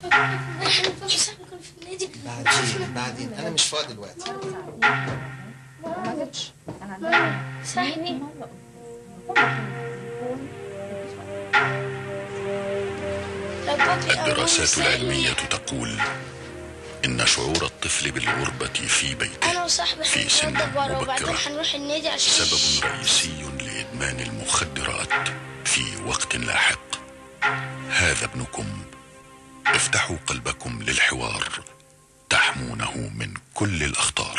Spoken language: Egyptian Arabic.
يكون في النادي بعدين بعدين انا مش فاضي دلوقتي ما جبتش كان عندنا صاحبي الدراسات العلمية تقول إن شعور الطفل بالغربة في بيته انا وصاحبي في سن هنتغدى بره وبعدين مبكرة هنروح النادي عشان سبب رئيسي لإدمان المخدرات في وقت لاحق هذا ابنكم افتحوا قلبكم للحوار تحمونه من كل الأخطار